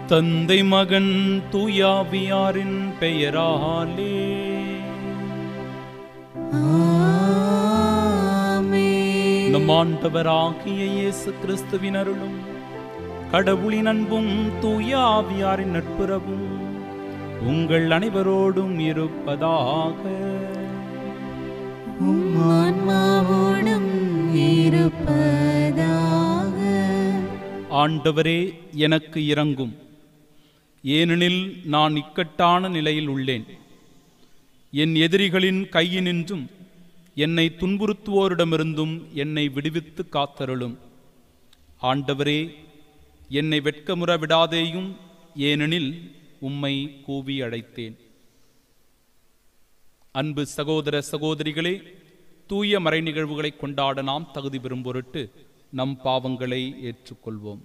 தந்தை மகன் தூயாவியாரின் பெயராலே ஆமென். நம் ஆண்டவராகிய இயேசு கிறிஸ்துவின் அருளும் கடவுளின் அன்பும் தூயாவியாரின் நட்புறவும் உங்கள் அனைவரோடும் இருப்பதாக உம் ஆன்மாவோடும் இருப்பதாக ஆண்டவரே எனக்கு இறங்கும் ஏனெனில் நான் இக்கட்டான நிலையில் உள்ளேன் என் எதிரிகளின் கையினின்றும் என்னை துன்புறுத்துவோரிடமிருந்தும் என்னை விடுவித்து காத்தருளும் ஆண்டவரே என்னை வெட்கமுற விடாதேயும் ஏனெனில் உம்மை கூவி அழைத்தேன் அன்பு சகோதர சகோதரிகளே தூய மறை நிகழ்வுகளை கொண்டாட நாம் தகுதி பெறும் பொருட்டு நம் பாவங்களை ஏற்றுக்கொள்வோம்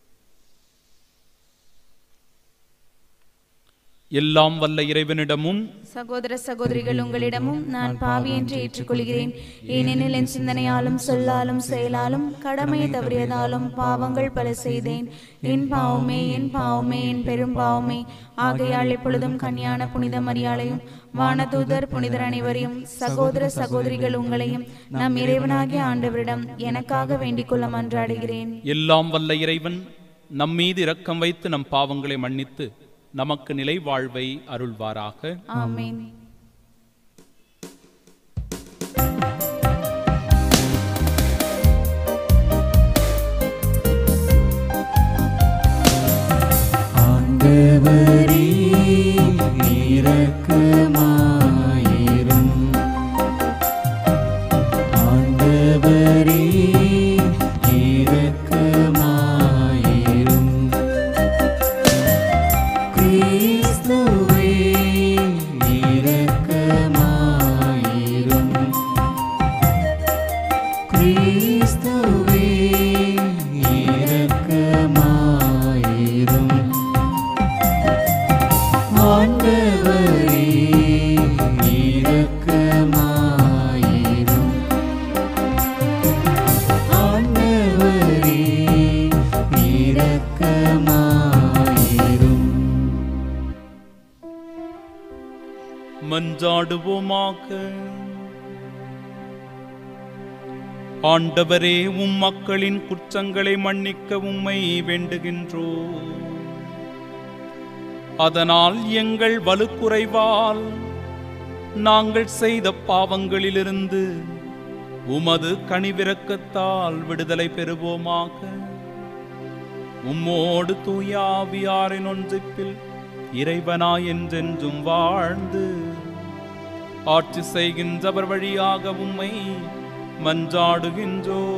எல்லாம் வல்ல இறைவனிடமும் சகோதர சகோதரிகள் உங்களிடமும் நான் பாவி என்று ஏற்றுக்கொள்கிறேன் ஏனெனில் என் சிந்தனையாலும் சொல்லாலும் செயலாலும் கடமையை தவறியதாலும் பாவங்கள் பல செய்தேன் என் பாவமே என் பாவமே என் பெரும் பாவமே ஆகையால் எப்பொழுதும் கன்னியான புனித மரியாளையும் வானதூதர் புனிதர் அனைவரையும் சகோதர சகோதரிகள் உங்களையும் நம் இறைவனாகிய ஆண்டவரிடம் எனக்காக வேண்டிக் கொள்ள மன்றாடுகிறேன் எல்லாம் வல்ல இறைவன் நம் மீது இரக்கம் வைத்து நம் பாவங்களை மன்னித்து நமக்கு நிலை வாழ்வை அருள்வாராக ஆமென் ஆண்டவரே இரக்கமாயிரும் ஆண்டவரே இரக்கமாயிரும் கிறிஸ்துவே இரக்கமாயிரும் கிறிஸ்துவே இரக்கமாயிரும் ஆண்டவரே இரக்கமாயிரும் ஆண்டவரே இரக்கமாயிரும் மன்றாடுவோமாக ஆண்டவரே உம் மக்களின் குற்றங்களை மன்னிக்க உம்மை வேண்டுகின்றோ அதனால் எங்கள் வலுக்குறைவால் நாங்கள் செய்த பாவங்களிலிருந்து உமது கனிவிரக்கத்தால் விடுதலை பெறுவோமாக உம்மோடு தூயாவியாரின் ஒன்றிப்பில் இறைவனாய் என்றென்றும் வாழ்ந்து ஆட்சி செய்கின்றவர் வழியாக உம்மை மன்றாடுகின்றோ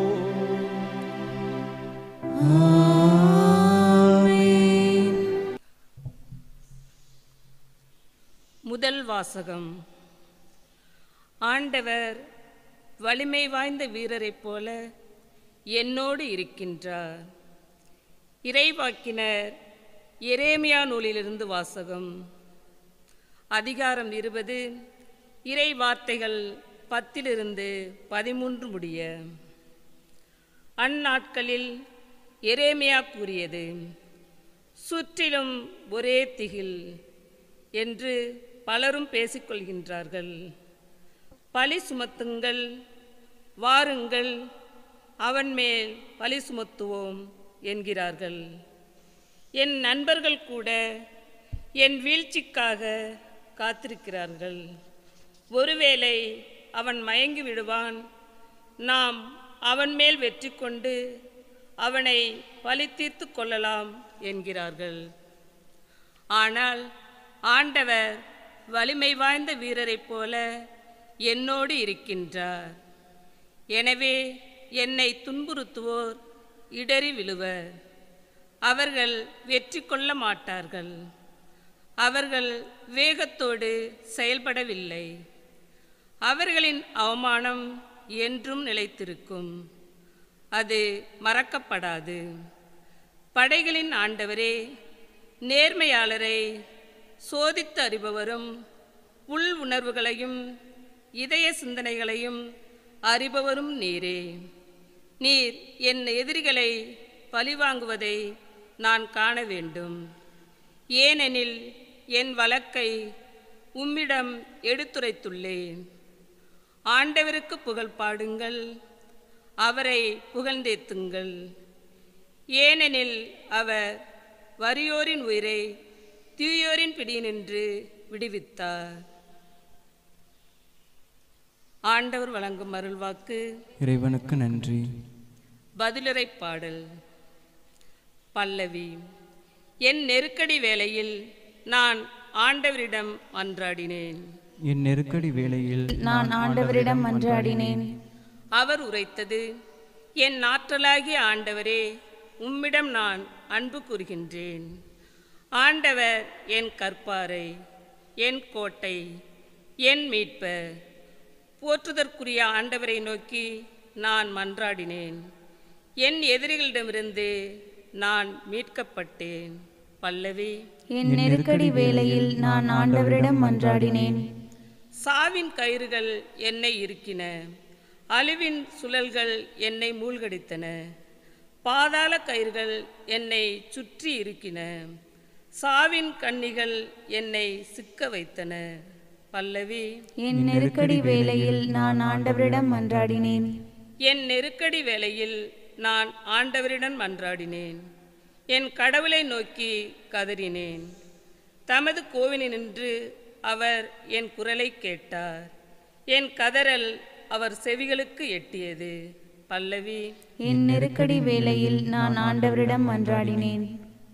ஆமென் முதல் வாசகம் ஆண்டவர் வலிமை வாய்ந்த வீரரைப் போல என்னோடு இருக்கின்றார் இறைவாக்கினர் எரேமியா நூலிலிருந்து வாசகம் அதிகாரம் இருபது இறை வார்த்தைகள் பத்திலிருந்து பதிமூன்று முடிய அந்நாட்களில் எரேமியா கூறியது சுற்றிலும் ஒரே திகில் என்று பலரும் பேசிக்கொள்கின்றார்கள் பழி சுமத்துங்கள் வாருங்கள் அவன் மேல் பழி சுமத்துவோம் என்கிறார்கள் என் நண்பர்கள் கூட என் வீழ்ச்சிக்காக காத்திருக்கிறார்கள் ஒருவேளை அவன் மயங்கி விடுவான் நாம் அவன் மேல் வெற்றி கொண்டு அவனை பழி தீர்த்து கொள்ளலாம் என்கிறார்கள் ஆனால் ஆண்டவர் வலிமை வாய்ந்த வீரரைப் போல என்னோடு இருக்கின்றார் எனவே என்னை துன்புறுத்துவோர் இடறி விழுவர் அவர்கள் வெற்றி கொள்ள மாட்டார்கள் அவர்கள் வேகத்தோடு செயல்படவில்லை அவர்களின் அவமானம் என்றும் நிலைத்திருக்கும் அது மறக்கப்படாது படைகளின் ஆண்டவரே நேர்மையாளரை சோதித்து அறிபவரும் உள் உணர்வுகளையும் இதய சிந்தனைகளையும் அறிபவரும் நீரே நீர் என் எதிரிகளை பழிவாங்குவதை நான் காண வேண்டும் ஏனெனில் என் வழக்கை உம்மிடம் எடுத்துரைத்துள்ளேன் ஆண்டவருக்கு புகழ் பாடுங்கள் அவரை புகழ்ந்தேத்துங்கள் ஏனெனில் அவர் வறியோரின் உயிரை தீயோரின் பிடியினின்று விடுவித்தார் ஆண்டவர் வழங்கும் அருள்வாக்கு இறைவனுக்கு நன்றி பதிலுரை பாடல் பல்லவி என் நெருக்கடி வேளையில் நான் ஆண்டவரிடம் மன்றாடினேன் என் நெருக்கடி வேளையில் நான் ஆண்டவரிடம் மன்றாடினேன் அவர் உரைத்தது என் ஆற்றலாகிய ஆண்டவரே உம்மிடம் நான் அன்பு கூறுகின்றேன் ஆண்டவர் என் கற்பாரை என் கோட்டை என் மீட்பர் போற்றுதற்குரிய ஆண்டவரை நோக்கி நான் மன்றாடினேன் என் எதிரிகளிடமிருந்து நான் மீட்கப்பட்டேன் பல்லவி என் நெருக்கடி வேளையில் நான் ஆண்டவரிடம் மன்றாடினேன் சாவின் கயிறுகள் என்னை இருக்கின அழிவின் சுழல்கள் என்னை மூழ்கடித்தன பாதாள கயிறுகள் என்னை சுற்றி இருக்கின சாவின் கண்ணிகள் என்னை சிக்க வைத்தன பல்லவி என் நெருக்கடி வேளையில் நான் ஆண்டவரிடம் மன்றாடினேன் என் நெருக்கடி வேளையில் நான் ஆண்டவரிடம் மன்றாடினேன் என் கடவுளை நோக்கி கதறினேன் தமது கோவிலினின்று அவர் என் குரலை கேட்டார் என் கதறல் அவர் செவிகளுக்கு எட்டியது பல்லவி என் நெருக்கடி வேளையில் நான் ஆண்டவரிடம் மன்றாடினேன்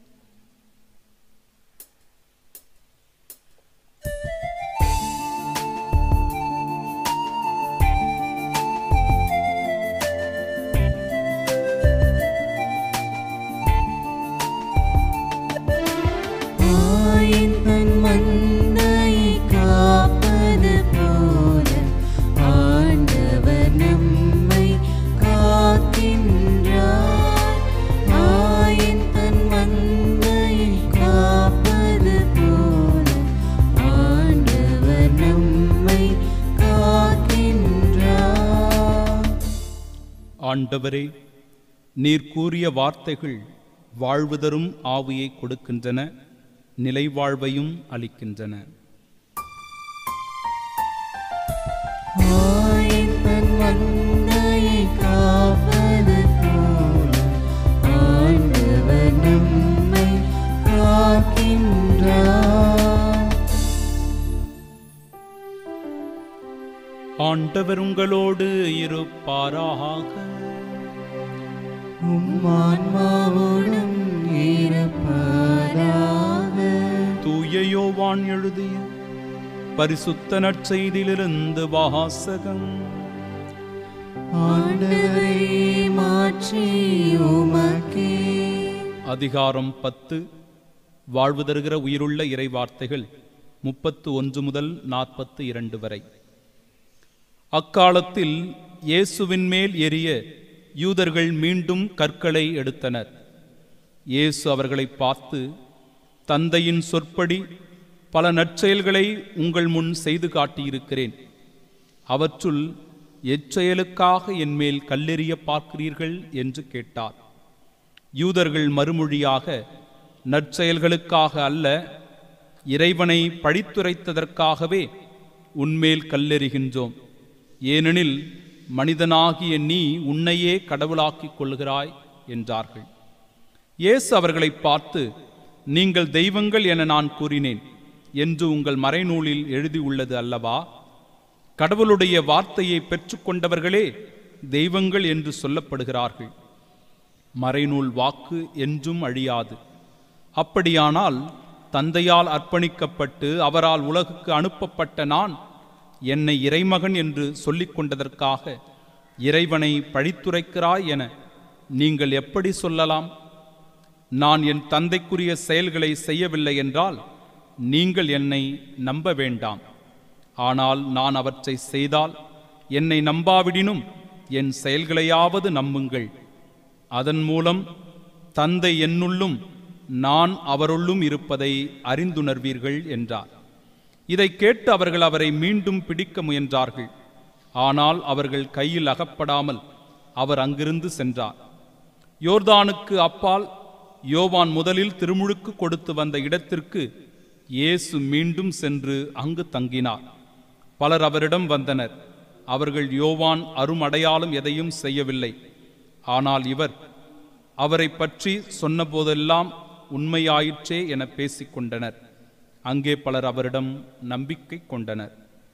ஆயின் தன் மந்தையை காப்பது போல ஆண்டவர் நம்மை காக்கின்றார் ஆயின் தன் மந்தையை காப்பது போல ஆண்டவர் நம்மை காக்கின்றார் ஆண்டவரே நீர் கூறிய வார்த்தைகள் வாழ்வு தரும் ஆவியை கொடுக்கின்றன நிலைவாழ்வையும் அளிக்கின்றன ஆயின் தன் மந்தையை காப்பது போல ஆண்டவர் நம்மை காக்கின்றார் ஆண்டவர் உங்களோடு இருப்பாராக உம்மான்மாவோடும் இருப்பதாக தூய யோவான் எழுதிய பரிசுத்த நற்செய்தியிலிருந்து வாசகம் ஆண்டவரே மாற்றி உமக்கே அதிகாரம் பத்து வாழ்வு தருகிற உயிருள்ள இறைவார்த்தைகள் முப்பத்து ஒன்று முதல் நாற்பத்து இரண்டு வரை அக்காலத்தில் இயேசுவின் மேல் எரிய யூதர்கள் மீண்டும் கற்களை எடுத்தனர் இயேசு அவர்களை பார்த்து தந்தையின் சொற்படி பல நற்செயல்களை உங்கள் முன் செய்து காட்டியிருக்கிறேன் அவற்றுள் எச்செயலுக்காக என்மேல் கல்லெறிய பார்க்கிறீர்கள் என்று கேட்டார் யூதர்கள் மறுமொழியாக நற்செயல்களுக்காக அல்ல இறைவனை பழித்துரைத்ததற்காகவே உன்மேல் கல்லெறிகின்றோம் ஏனெனில் மனிதனாகிய நீ உன்னையே கடவுளாக்கிக் கொள்கிறாய் என்றார்கள் இயேசு அவர்களை பார்த்து நீங்கள் தெய்வங்கள் என நான் கூறினேன் என்று உங்கள் மறைநூலில் எழுதியுள்ளது அல்லவா கடவுளுடைய வார்த்தையை பெற்றுக்கொண்டவர்களே தெய்வங்கள் என்று சொல்லப்படுகிறார்கள் மறைநூல் வாக்கு என்றும் அழியாது அப்படியானால் தந்தையால் அர்ப்பணிக்கப்பட்டு அவரால் உலகுக்கு அனுப்பப்பட்ட நான் என்னை இறைமகன் என்று சொல்லிக் கொண்டதற்காக இறைவனை பழித்துரைக்கிறாய் என நீங்கள் எப்படி சொல்லலாம் நான் என் தந்தைக்குரிய செயல்களை செய்யவில்லை என்றால் நீங்கள் என்னை நம்ப வேண்டாம் ஆனால் நான் அவற்றை செய்தால் என்னை நம்பாவிடினும் என் செயல்களையாவது நம்புங்கள் அதன் மூலம் தந்தை என்னுள்ளும் நான் அவருள்ளும் இருப்பதை அறிந்துணர்வீர்கள் என்றார் இதை கேட்டு அவர்கள் அவரை மீண்டும் பிடிக்க முயன்றார்கள் ஆனால் அவர்கள் கையில் அகப்படாமல் அவர் அங்கிருந்து சென்றார் யோர்தானுக்கு அப்பால் யோவான் முதலில் திருமுழுக்கு கொடுத்து வந்த இடத்திற்கு இயேசு மீண்டும் சென்று அங்கு தங்கினார் பலர் அவரிடம் வந்தனர் அவர்கள் யோவான் அருமடையாளம் எதையும் செய்யவில்லை ஆனால் இவர் அவரை பற்றி சொன்னபோதெல்லாம் உண்மையாயிற்றே என பேசிக் கொண்டனர் அங்கே பலர் அவரிடம் நம்பிக்கை கொண்டனர்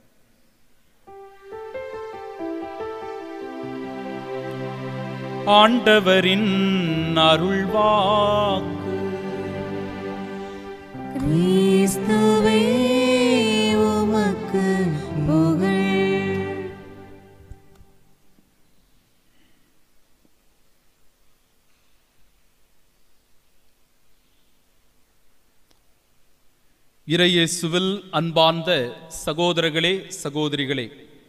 ஆண்டவரின் அருள்வாக்கு கிறிஸ்துவே உமக்கு புகழ் இறையேசுவில் அன்பார்ந்த சகோதரர்களே சகோதரிகளே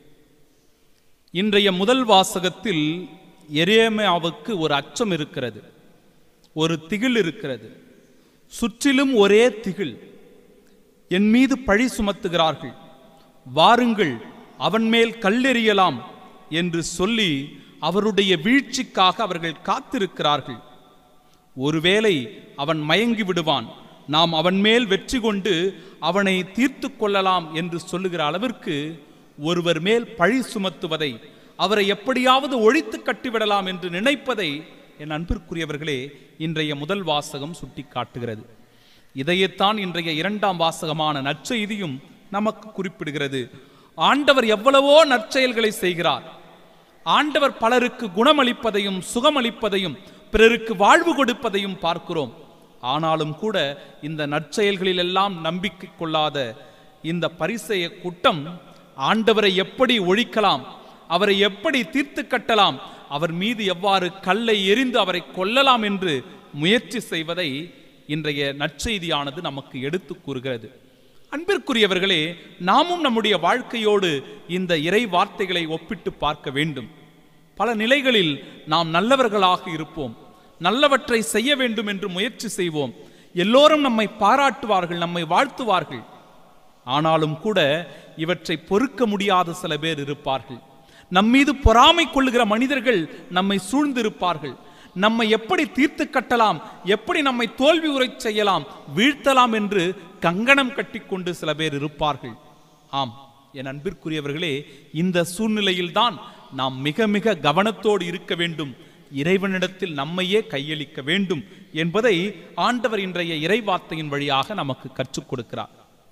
இன்றைய முதல் வாசகத்தில் எரேமியாவுக்கு ஒரு அச்சம் இருக்கிறது ஒரு திகில் இருக்கிறது சுற்றிலும் ஒரே திகில் என் மீது பழி சுமத்துகிறார்கள் வாருங்கள் அவன் மேல் கல்லெறியலாம் என்று சொல்லி அவருடைய வீழ்ச்சிக்காக அவர்கள் காத்திருக்கிறார்கள் ஒருவேளை அவன் மயங்கி விடுவான் நாம் அவன் மேல் வெற்றி கொண்டு அவனை தீர்த்து கொள்ளலாம் என்று சொல்லுகிற அளவிற்கு ஒருவர் மேல் பழி சுமத்துவதை அவரை எப்படியாவது ஒழித்து கட்டிவிடலாம் என்று நினைப்பதை என் அன்பிற்குரியவர்களே இன்றைய முதல் வாசகம் சுட்டி காட்டுகிறது இதையத்தான் இன்றைய இரண்டாம் வாசகமான நற்செய்தியும் நமக்கு குறிப்பிடுகிறது ஆண்டவர் எவ்வளவோ நற்செயல்களை செய்கிறார் ஆண்டவர் பலருக்கு குணமளிப்பதையும் சுகமளிப்பதையும் பிறருக்கு வாழ்வு கொடுப்பதையும் பார்க்கிறோம் ஆனாலும் கூட இந்த நற்செயல்களில் எல்லாம் நம்பிக்கை கொள்ளாத இந்த பரிசெய கூட்டம் ஆண்டவரை எப்படி ஒழிக்கலாம் அவரை எப்படி தீர்த்து கட்டலாம் அவர் மீது எவ்வாறு கல்லை எறிந்து அவரை கொல்லலாம் என்று முயற்சி செய்வதை இன்றைய நற்செய்தியானது நமக்கு எடுத்து கூறுகிறது அன்பிற்குரியவர்களே நாமும் நம்முடைய வாழ்க்கையோடு இந்த இறை வார்த்தைகளை ஒப்பிட்டு பார்க்க வேண்டும் பல நிலைகளில் நாம் நல்லவர்களாக இருப்போம் நல்லவற்றை செய்ய வேண்டும் என்று முயற்சி செய்வோம் எல்லோரும் நம்மை பாராட்டுவார்கள் நம்மை வாழ்த்துவார்கள் ஆனாலும் கூட இவற்றை பொறுக்க முடியாத சில பேர் இருப்பார்கள் நம்மீது பொறாமை கொள்ளுகிற மனிதர்கள் நம்மை சூழ்ந்திருப்பார்கள் நம்மை எப்படி தீர்த்து கட்டலாம் எப்படி நம்மை தோல்வி உரைச் செய்யலாம் வீழ்த்தலாம் என்று கங்கணம் கட்டிக்கொண்டு சில பேர் இருப்பார்கள் ஆம் என் அன்பிற்குரியவர்களே இந்த சூழ்நிலையில்தான் நாம் மிக மிக கவனத்தோடு இருக்க வேண்டும் இறைவனிடத்தில் நம்மையே கையளிக்க வேண்டும் என்பதை ஆண்டவர் இன்றைய இறைவார்த்தையின் வழியாக நமக்கு கற்றுக் கொடுக்கிறார்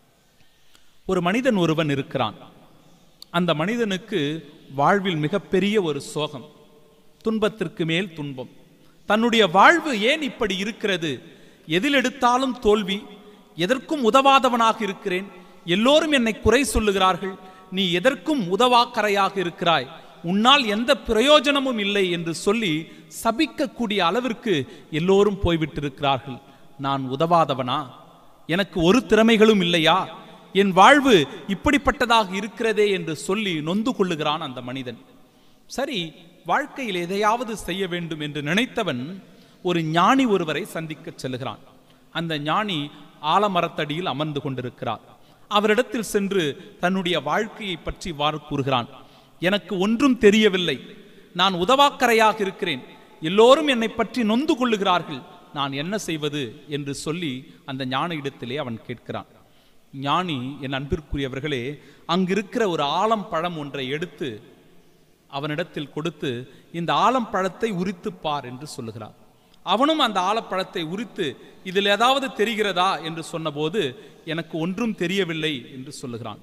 ஒரு மனிதன் ஒருவன் இருக்கிறான் அந்த மனிதனுக்கு வாழ்வில் மிகப்பெரிய ஒரு சோகம் துன்பத்திற்கு மேல் துன்பம் தன்னுடைய வாழ்வு ஏன் இப்படி இருக்கிறது எதில் எடுத்தாலும் தோல்வி எதற்கும் உதவாதவனாக இருக்கிறேன் எல்லோரும் என்னை குறை சொல்லுகிறார்கள் நீ எதற்கும் உதவாக்கரையாக இருக்கிறாய் உன்னால் எந்த பிரயோஜனமும் இல்லை என்று சொல்லி சபிக்கக்கூடிய அளவிற்கு எல்லோரும் போய்விட்டிருக்கிறார்கள் நான் உதவாதவனா எனக்கு ஒரு திறமைகளும் இல்லையா என் வாழ்வு இப்படிப்பட்டதாக இருக்கிறதே என்று சொல்லி நொந்து கொள்ளுகிறான் அந்த மனிதன் சரி வாழ்க்கையில் எதையாவது செய்ய வேண்டும் என்று நினைத்தவன் ஒரு ஞானி ஒருவரை சந்திக்க செல்கிறான் அந்த ஞானி ஆலமரத்தடியில் அமர்ந்து கொண்டிருக்கிறார் அவரிடத்தில் சென்று தன்னுடைய வாழ்க்கையை பற்றி வாறு கூறுகிறான் எனக்கு ஒன்றும் தெரியவில்லை நான் உதவாக்கரையாக இருக்கிறேன் எல்லோரும் என்னை பற்றி நொந்து கொள்ளுகிறார்கள் நான் என்ன செய்வது என்று சொல்லி அந்த ஞானியிடத்திலே அவன் கேட்கிறான் ஞானி என் அன்பிற்குரியவர்களே அங்கிருக்கிற ஒரு ஆலம் பழம் ஒன்றை எடுத்து அவனிடத்தில் கொடுத்து இந்த ஆலம் பழத்தை உரித்து பார் என்று சொல்லுகிறார் அவனும் அந்த ஆலப்பழத்தை உரித்து இதில் ஏதாவது தெரிகிறதா என்று சொன்னபோது எனக்கு ஒன்றும் தெரியவில்லை என்று சொல்லுகிறான்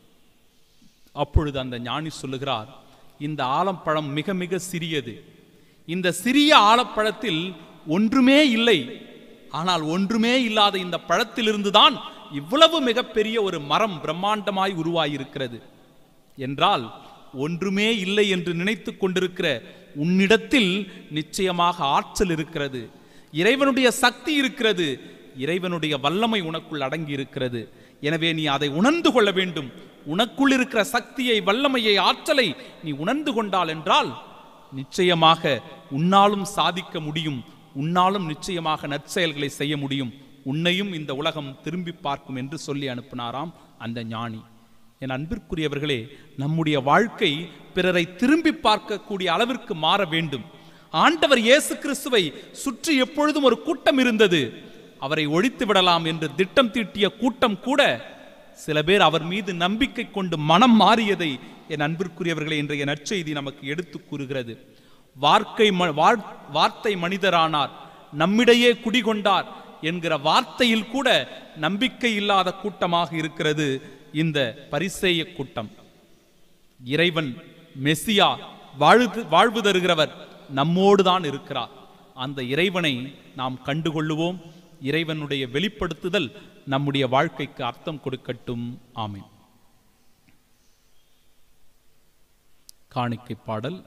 அப்பொழுது அந்த ஞானி சொல்லுகிறார் இந்த ஆலப்பழம் மிக மிக சிறியது இந்த சிறிய ஆலப்பழத்தில் ஒன்றுமே இல்லை ஆனால் ஒன்றுமே இல்லாத இந்த பழத்திலிருந்து தான் இவ்வளவு மிகப்பெரிய ஒரு மரம் பிரம்மாண்டமாய் உருவாயிருக்கிறது என்றால் ஒன்றுமே இல்லை என்று நினைத்து கொண்டிருக்கிற உன்னிடத்தில் நிச்சயமாக ஆற்றல் இருக்கிறது இறைவனுடைய சக்தி இருக்கிறது இறைவனுடைய வல்லமை உனக்குள் அடங்கி இருக்கிறது எனவே நீ அதை உணர்ந்து கொள்ள வேண்டும் உனக்குள் இருக்கிற சக்தியை வல்லமையை ஆற்றலை நீ உணர்ந்து கொண்டால் என்றால் நிச்சயமாக உன்னாலும் சாதிக்க முடியும் உன்னாலும் நிச்சயமாக நற்செயல்களை செய்ய முடியும் உன்னையும் இந்த உலகம் திரும்பி பார்க்கும் என்று சொல்லி அனுப்பினாராம் அந்த ஞானி என் அன்பிற்குரியவர்களே நம்முடைய வாழ்க்கை பிறரை திரும்பி பார்க்கக்கூடிய அளவிற்கு மாற வேண்டும் ஆண்டவர் இயேசு கிறிஸ்துவை சுற்றி எப்பொழுதும் ஒரு கூட்டம் இருந்தது அவரை ஒழித்து விடலாம் என்று திட்டம் தீட்டிய கூட்டம் கூட சில பேர் அவர் மீது நம்பிக்கை கொண்டு மனம் மாறியதை என் அன்பிற்குரியவர்களை இன்றைய நற்செய்தி நமக்கு எடுத்து கூறுகிறது வார்க்கை ம- வார்- வார்த்தை மனிதரானார் நம்மிடையே குடிகொண்டார் என்கிற வார்த்தையில் கூட நம்பிக்கை இல்லாத கூட்டமாக இருக்கிறது இந்த பரிசேய கூட்டம் இறைவன் மெசியா வாழ்வு வாழ்வு தருகிறவர் நம்மோடு தான் இருக்கிறார் அந்த இறைவனை நாம் கண்டுகொள்ளுவோம் இறைவனுடைய வெளிப்படுத்துதல் நம்முடைய வாழ்க்கைக்கு அர்த்தம் கொடுக்கட்டும் ஆமென் காணிக்கை பாடல்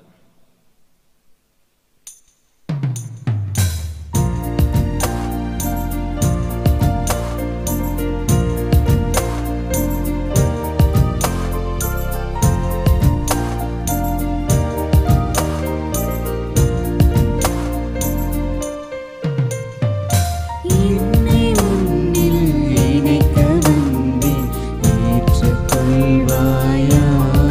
என்னை உன்னில் இணைக்க வந்தேன் ஏற்றுக்கொள்வாயா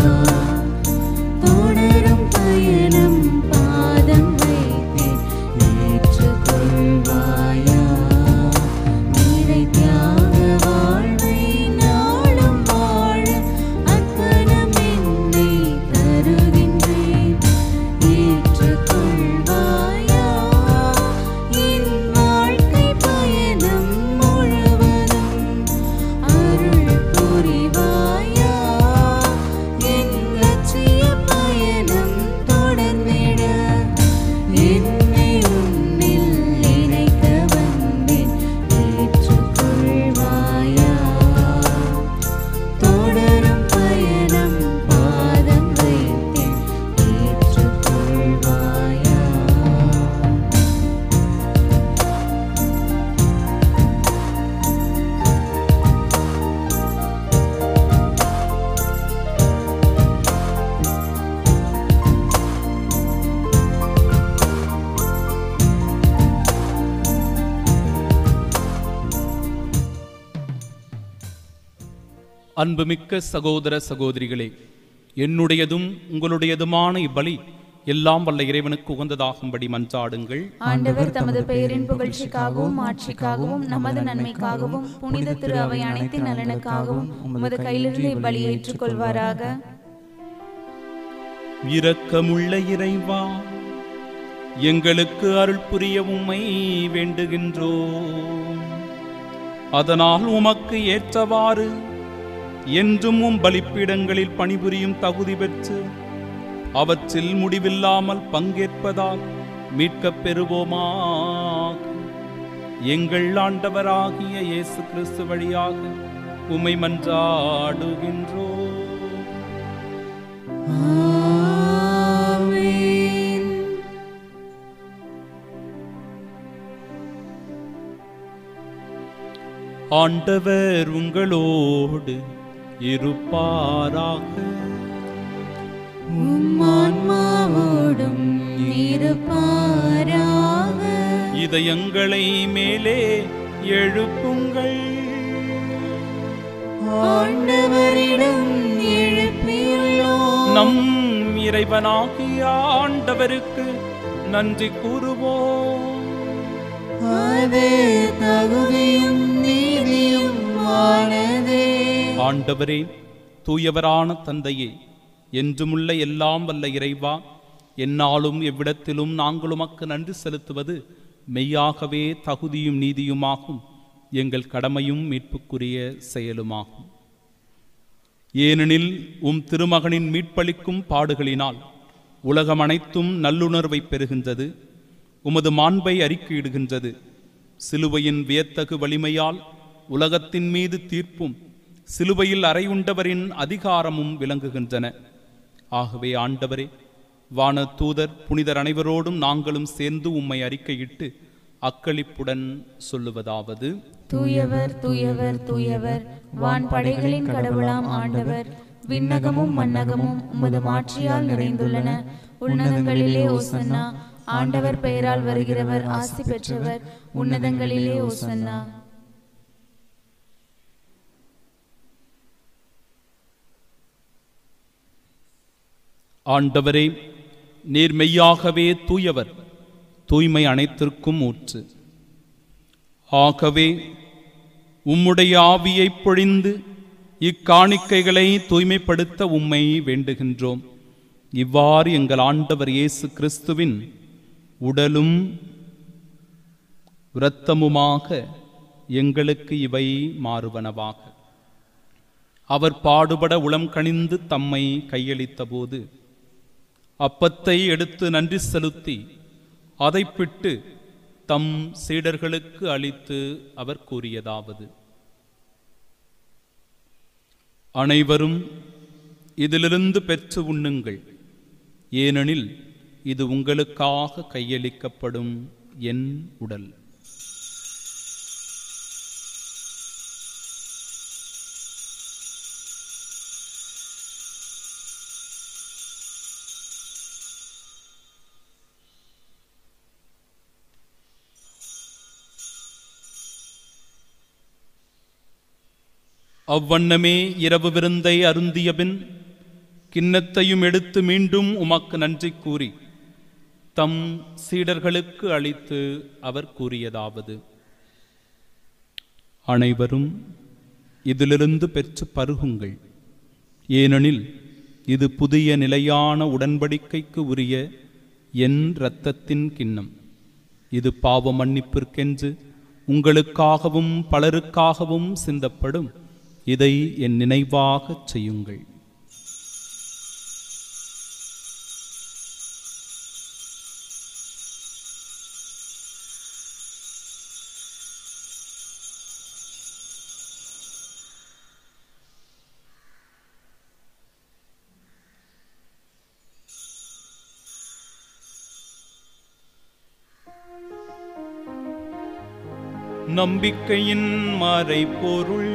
தொடரும் பயணம் பாதம் வைத்தேன் ஏற்றுக்கொள்வாயா நிறை தியாக வாழ்வை நாளும் வாழ அர்ப்பணம் என்னை தருகின்றேன் ஏற்றுக்கொள்வாயா என் வாழ்க்கை பயணம் முழுவதும் அருள் புரிவாயா என் லட்சிய பயணம் தொடர்ந்திட என்னை உன்னில் இணைக்க வந்தேன் ஏற்றுக்கொள்வாயா தொடரும் பயணம் பாதம் வைத்தேன் ஏற்றுக்கொள்வாயா அன்புமிக்க சகோதர சகோதரிகளே என்னுடையதும் உங்களுடையதுமான இப்பலி எல்லாம் வல்ல இறைவனுக்கு உகந்ததாகும்படி மன்றாடுங்கள் ஆண்டவர் தமது பெயரின் புகழ்ச்சிக்காகவும் ஆட்சிக்காகவும் நமது நன்மைக்காகவும் புனித திரு அவை அனைத்தின் நலனுக்காகவும் உமது கையிலிருந்து இப்பலி ஏற்றுக்கொள்வாராக இரக்கமுள்ள இறைவா எங்களுக்கு அருள் புரிய உம்மை வேண்டுகின்றோம் அதனால் உமக்கு ஏற்றவாறு என்றும் உம் பலிப்பீடங்களில் பணிபுரியும் தகுதி பெற்று அவற்றில் முடிவில்லாமல் பங்கேற்பதால் மீட்கப் பெறுவோமாக எங்கள் ஆண்டவராகிய இயேசு கிறிஸ்து வழியாக உம்மை மன்றாடுகின்றோம் ஆமென் ஆண்டவர் உங்களோடு இருப்பாராக உம் ஆன்மாவோடும் இருப்பாராக இதயங்களை மேலே எழுப்புங்கள் ஆண்டவரிடம் எழுப்பியுள்ளோம் நம் இறைவனாகிய ஆண்டவருக்கு நன்றி கூறுவோம் அது தகுதியும் நீதியும் ஆனதே ஆண்டவரே தூயவரான தந்தையே என்றுமுள்ள எல்லாம் வல்ல இறைவா எந்நாளும் எவ்விடத்திலும் நாங்கள் உமக்கு நன்றி செலுத்துவது மெய்யாகவே தகுதியும் நீதியுமாகும் எங்கள் கடமையும் மீட்புக்குரிய செயலுமாகும் ஏனெனில் உம் திருமகனின் மீட்பளிக்கும் பாடுகளினால் உலகம் அனைத்தும் நல்லுணர்வை பெறுகின்றது உமது மாண்பை அறிக்கையிடுகின்றது சிலுவையின் வியத்தகு வலிமையால் உலகத்தின் மீது தீர்ப்பும் சிலுவையில் அறையுண்டவரின் அதிகாரமும் விளங்குகின்றன ஆகவே ஆண்டவரே வான தூதர் புனிதர் அனைவரோடும் நாங்களும் சேர்ந்து உம்மை அறிக்கையிட்டு அக்களிப்புடன் சொல்லுவதாவது தூயவர் தூயவர் தூயவர் வான் படைகளின் கடவுளாம் ஆண்டவர் விண்ணகமும் மண்ணகமும் உமது மாட்சியால் நிறைந்துள்ளன உன்னதங்களிலே ஓசன்னா ஆண்டவர் பெயரால் வருகிறவர் ஆசி பெற்றவர் உன்னதங்களிலே ஓசன்னா ஆண்டவரே நீர் மெய்யாகவே தூயவர் தூய்மை அனைத்திற்கும் ஊற்று ஆகவே உம்முடைய ஆவியைப் பொழிந்து இக்காணிக்கைகளை தூய்மைப்படுத்த உம்மை வேண்டுகின்றோம் இவ்வாறு எங்கள் ஆண்டவர் இயேசு கிறிஸ்துவின் உடலும் இரத்தமுமாக எங்களுக்கு இவை மாறுவனவாக அவர் பாடுபட உளம் கனிந்து தம்மை கையளித்தபோது அப்பத்தை எடுத்து நன்றி செலுத்தி அதை பிட்டு தம் சீடர்களுக்கு அளித்து அவர் கூறியதாவது அனைவரும் இதிலிருந்து பெற்று உண்ணுங்கள் ஏனெனில் இது உங்களுக்காக கையளிக்கப்படும் என் உடல் அவ்வண்ணமே இரவு விருந்தை அருந்தியபின் கிண்ணத்தையும் எடுத்து மீண்டும் உமக்கு நன்றி கூறி தம் சீடர்களுக்கு அளித்து அவர் கூறியதாவது அனைவரும் இதிலிருந்து பெற்று பருகுங்கள் ஏனெனில் இது புதிய நிலையான உடன்படிக்கைக்கு உரிய என் இரத்தத்தின் கிண்ணம் இது பாவ மன்னிப்பிற்கென்று உங்களுக்காகவும் பலருக்காகவும் சிந்தப்படும் இதை என் நினைவாகச் செய்யுங்கள் நம்பிக்கையின் மறைபொருள்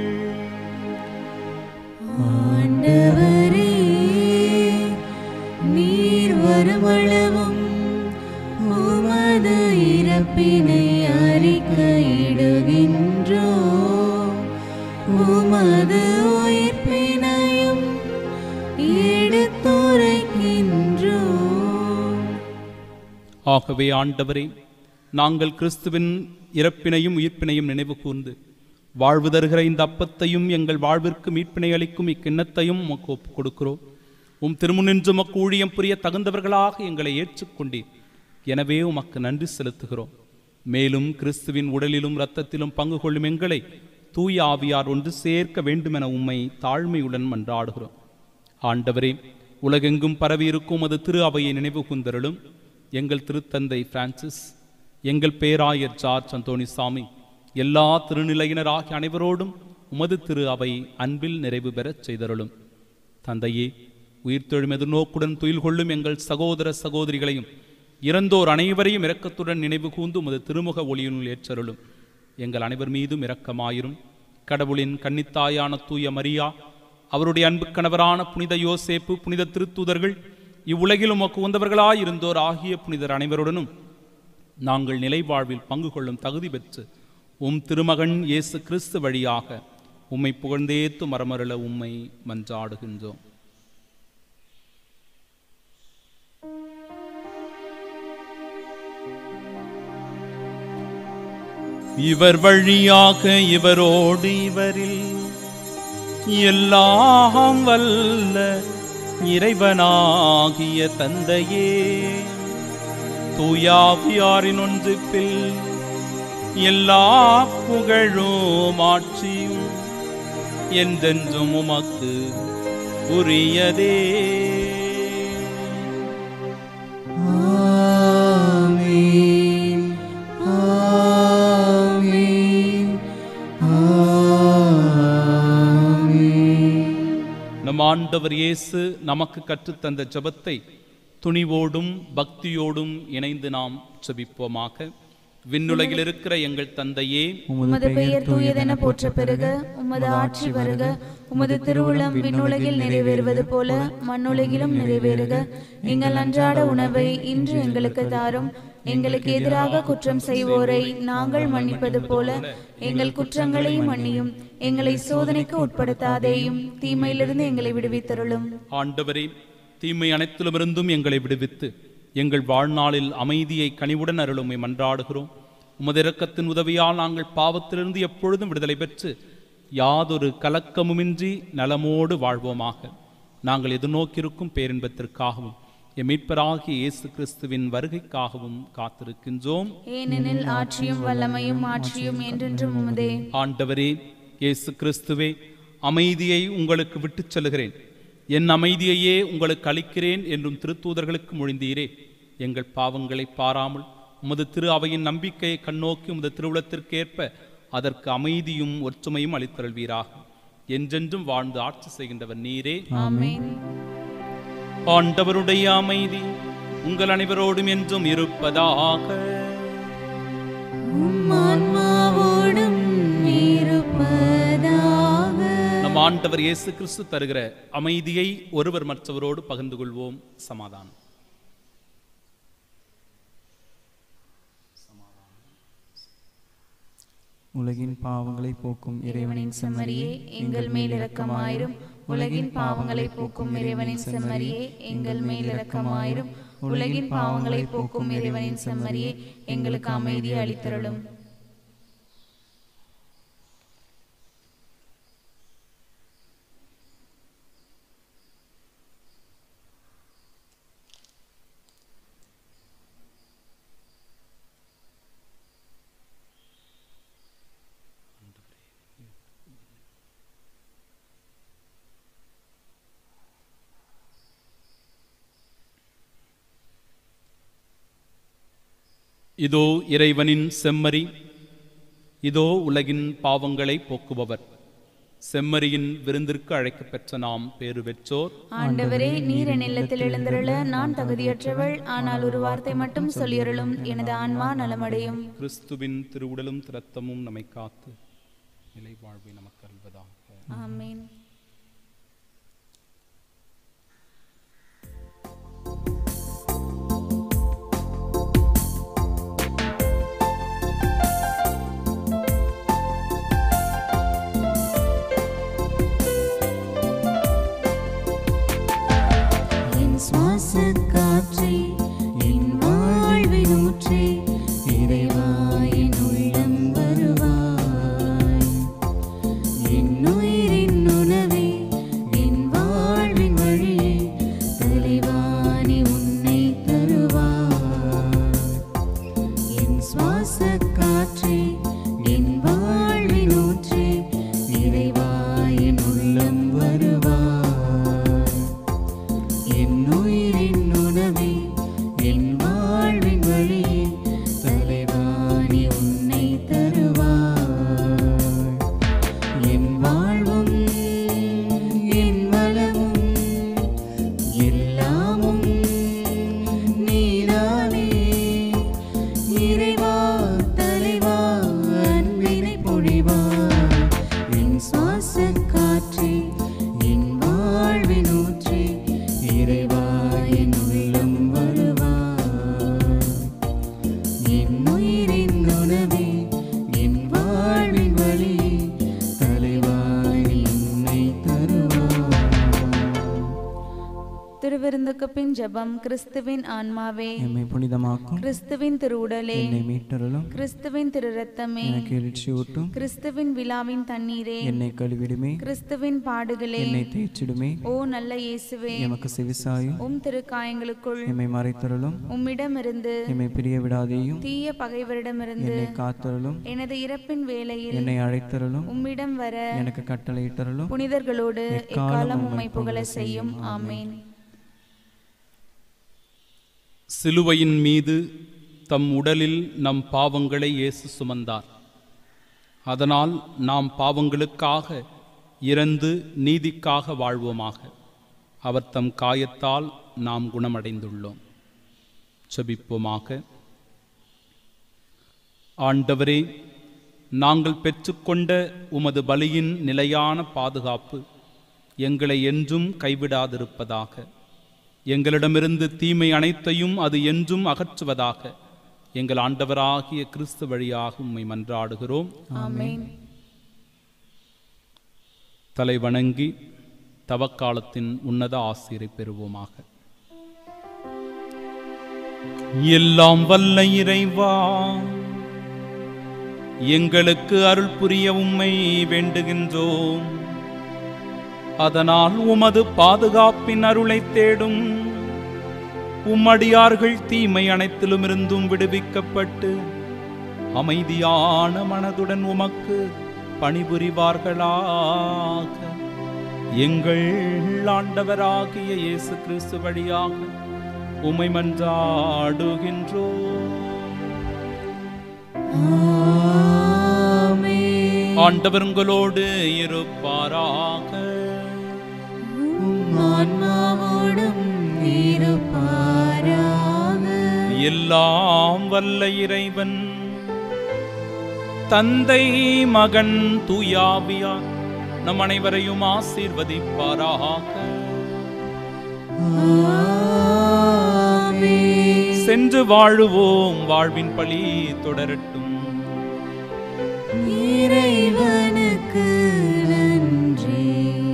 ஆண்டவரே நீர் வருமளவும் உமது இறப்பினை அறிக்கையிடுகின்றோ உமது உயிர்ப்பினையும் எடுத்துரைக்கின்றோ ஆகவே ஆண்டவரே நாங்கள் கிறிஸ்துவின் இறப்பினையும் உயிர்ப்பினையும் நினைவு கூர்ந்து வாழ்வு தருகிற இந்த அப்பத்தையும் எங்கள் வாழ்விற்கு மீட்பினை அளிக்கும் இக்கிண்ணத்தையும் உமக்கு ஒப்புக் கொடுக்கிறோம் உம் திருமுனின்று உமக்கு ஊழியம் புரிய தகுந்தவர்களாக எங்களை ஏற்றுக்கொண்டீர் எனவே உமக்கு நன்றி செலுத்துகிறோம் மேலும் கிறிஸ்துவின் உடலிலும் இரத்தத்திலும் பங்கு கொள்ளும் எங்களை தூய ஆவியார் ஒன்று சேர்க்க வேண்டுமென உம்மை தாழ்மையுடன் மன்றாடுகிறோம் ஆண்டவரே உலகெங்கும் பரவியிருக்கும் அது திரு அவையை நினைவு கூர்ந்தருளும் எங்கள் திருத்தந்தை பிரான்சிஸ் எங்கள் பேராயர் ஜார்ஜ் அந்தோணி சாமி எல்லா திருநிலையினர் ஆகிய அனைவரோடும் உமது திரு அவை அன்பில் நிறைவு பெறச் செய்தருளும் தந்தையே உயிர்த்தெழும் எதிர்நோக்குடன் துயில் கொள்ளும் எங்கள் சகோதர சகோதரிகளையும் இறந்தோர் அனைவரையும் இரக்கத்துடன் நினைவு கூர்ந்து உமது திருமுக ஒளியினுள் ஏற்றருளும் எங்கள் அனைவர் மீதும் இரக்கமாயிரும் கடவுளின் கன்னித்தாயான தூய மரியா அவருடைய அன்பு கணவரான புனித யோசேப்பு புனித திருத்தூதர்கள் இவ்வுலகில் உமக்கு உந்தவர்களாய் இருந்தோர் ஆகிய புனிதர் அனைவருடனும் நாங்கள் நிலை வாழ்வில் பங்கு கொள்ளும் தகுதி பெற்று உம் திருமகன் இயேசு கிறிஸ்து வழியாக உம்மை புகழ்ந்தேத்து மரமருள உம்மை மன்றாடுகின்றோம் இவர் வழியாக இவரோடு இவரில் எல்லாம் வல்ல இறைவனாகிய தந்தையே தூயாவியாரின் ஒன்றிப்பில் எல்லா புகழும் ஆட்சியும் என்றென்றும் உமக்கு உரியதே ஆமென் ஆமென் ஆமென் நம் ஆண்டவர் இயேசு நமக்கு கற்றுத்தந்த ஜெபத்தை துணிவோடும் பக்தியோடும் இணைந்து நாம் ஜெபிப்போமாக விண்ணுலகில் இருக்கிற எங்கள் தந்தையே உமது பெயர் தூயதென போற்ற பெருக உமது ஆட்சி வருக உமது திருவுளம் விண்ணுலகில் நிறைவேறுவது போல மண்ணுலகிலும் நிறைவேறுக எங்கள் அன்றாட உணவை இன்று எங்களுக்கு தாரும் எங்களுக்கு எதிராக குற்றம் செய்வோரை நாங்கள் மன்னிப்பது போல எங்கள் குற்றங்களை மன்னியும் எங்களை சோதனைக்கு உட்படுத்தாதேயும் தீமையிலிருந்து எங்களை விடுவித்தருளும் ஆண்டவரே தீமை அனைத்திலுமிருந்தும் எங்களை விடுவித்து எங்கள் வாழ்நாளில் அமைதியை கனிவுடன் அருளுமை மன்றாடுகிறோம் உமது இரக்கத்தின் உதவியால் நாங்கள் பாவத்திலிருந்து எப்பொழுதும் விடுதலை பெற்று யாதொரு கலக்கமுமின்றி நலமோடு வாழ்வோமாக நாங்கள் எதிர்நோக்கியிருக்கும் பேரின்பத்திற்காகவும் எம் மீட்பராகிய இயேசு கிறிஸ்துவின் வருகைக்காகவும் காத்திருக்கின்றோம் ஏனெனில் ஆட்சியும் வல்லமையும் ஆட்சியும் என்றென்றும் உமதே ஆண்டவரே இயேசு கிறிஸ்துவே அமைதியை உங்களுக்கு விட்டுச் செல்கிறேன் என் அமைதியையே உங்களுக்கு அளிக்கிறேன் என்றும் திருத்தூதர்களுக்கு மொழிந்தீரே எங்கள் பாவங்களை பாராமல் உமது திரு அவையின் நம்பிக்கையை கண்ணோக்கி உமது திருவுளத்திற்கேற்ப அதற்கு அமைதியும் ஒற்றுமையும் அளித்தருள்வீராக என்றென்றும் வாழ்ந்து ஆட்சி செய்கின்றவர் நீரே ஆமென் ஆண்டவருடைய அமைதி உங்கள் அனைவரோடும் என்றும் இருப்பதாக உம் ஆன்மாவோடும் இருப்பதாக நம் ஆண்டவர் இயேசு கிறிஸ்து தருகிற அமைதியை ஒருவர் மற்றவரோடு பகிர்ந்து கொள்வோம் சமாதானம் உலகின் பாவங்களை போக்கும் இறைவனின் இறைவனின் செம்மறியே எங்கள் மேல் இரக்கமாயிரும் உலகின் பாவங்களை போக்கும் இறைவனின் செம்மறியே எங்கள் மேல் இரக்கமாயிரும் உலகின் பாவங்களை போக்கும் இறைவனின் செம்மறியே எங்களுக்கு அமைதியை அளித்தருளும் இதோ இறைவனின் செம்மறி இதோ உலகின் பாவங்களை போக்குபவர் செம்மறியின் விருந்திற்கு அழைக்கப் பெற்ற நாம் பேறு பெற்றோர் ஆண்டவரே நீர் என் இல்லத்தில் எழுந்தருள நான் தகுதியற்றவள் ஆனால் ஒரு வார்த்தை மட்டும் சொல்லியருளும் எனது ஆன்மா நலமடையும் கிறிஸ்துவின் திருவுடலும் திரத்தமும் நம்மை காத்து நிலை வாழ்வை நமக்கு அருள்வதாக ஆமென் என் சுவாச காற்றே என் வாழ்வின் ஊற்றே இறைவா என் உள்ளம் வருவாய் என் உயிரின் உணவே என் வாழ்வின் வழியே தலைவாணி உன்னை தருவாய் என் சுவாச காற்றே என் வாழ்வின் ஊற்றே இறைவா என் உள்ளம் வருவாய் என் உயிரின் உணவே என் வாழ்வின் வழியே தலைவாணி உன்னை தருவாய் என் வாழ்வும் என் வளமும் எல்லாமும் நீதானே இறைவா தலைவா அன்பினை பொழிவாய் என் சுவாச காற்றே என் வாழ்வின் ஊற்றே இறைவா என் உள்ளம் வருவாய் என் உயிரின் உணவே என் வாழ்வின் வழியே தலைவாய் உன்னை தருவாய் திருவிருந்துக்கு பின் ஜெபம் கிறிஸ்துவின் ஆன்மாவே எம்மை புனிதமாக்கும் கிறிஸ்துவின் திருவுடலே என்னை மீட்டருளும் கிறிஸ்துவின் திரு ரத்தமே எனக்கு எழுச்சி ஊட்டும் கிறிஸ்துவின் விழாவின் தண்ணீரே என்னை கழுவிடுமே கிறிஸ்துவின் பாடுகளே என்னை தேய்ச்சிடுமே ஓ நல்ல இயேசுவே எமக்கு செவிசாயும் உம் திருக்காயங்களுக்குள் எம்மை மறைத்தருளும் உம்மிடமிருந்து எம்மை பிரிய விடாதேயும் தீய பகைவரிடமிருந்து என்னை காத்தருளும் எனது இறப்பின் வேளையில் என்னை அழைத்தருளும் உம்மிடம் வர எனக்கு கட்டளையிட்டருளும் புனிதர்களோடு எக்காலம் எக்காலம் உம்மை உம்மை புகழ புகழ செய்யும் செய்யும். ஆமேன் சிலுவையின் மீது தம் உடலில் நம் பாவங்களை இயேசு சுமந்தார் அதனால் நாம் பாவங்களுக்காக இறந்து நீதிக்காக வாழ்வோமாக அவர் தம் காயத்தால் நாம் குணமடைந்துள்ளோம் செபிப்போமாக ஆண்டவரே நாங்கள் பெற்றுக்கொண்ட உமது பலியின் நிலையான பாதுகாப்பு எங்களை என்றும் கைவிடாதிருப்பதாக எங்களிடமிருந்து தீமை அனைத்தையும் அது என்றும் அகற்றுவதாக எங்கள் ஆண்டவராகிய கிறிஸ்து வழியாக உம்மை மன்றாடுகிறோம் ஆமேன் தலை வணங்கி தவக்காலத்தின் உன்னத ஆசிரை பெறுவோமாக எல்லாம் வல்ல இறைவா எங்களுக்கு அருள் புரிய உம்மை வேண்டுகின்றோம் அதனால் உமது பாதுகாப்பின் அருளை தேடும் உம்மடியார்கள் தீமை அனைத்திலும் இருந்தும் விடுவிக்கப்பட்டு அமைதியான மனதுடன் உமக்கு பணிபுரிவார்களாக எங்கள் ஆண்டவராகிய இயேசு கிறிஸ்து வழியாக உமை மன்றாடுகின்றோம் ஆமென். ஆண்டவர் உங்களோடு இருப்பாராக உம் ஆன்மாவோடும் இருப்பாராக. எல்லாம் வல்ல இறைவன் தந்தை மகன் தூயாவியார் நம் அனைவரையும் ஆசீர்வதிப்பாராக ஆமென். சென்று வாழுவோம் வாழ்வின் பழி தொடரட்டும் இறைவனுக்கு நன்றி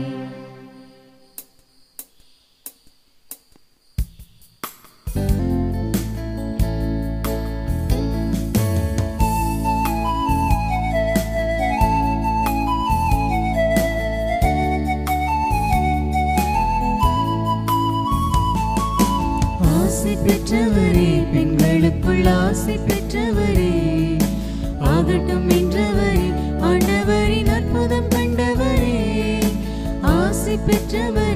ஆசை பெற்றவரே பெண்களுக்குள் ஆசை பெற்றவரே ஆகட்டும் என்றவரே ஆண்டவரின் அற்புதம் கண்டவரே ஆசை பெற்றவரே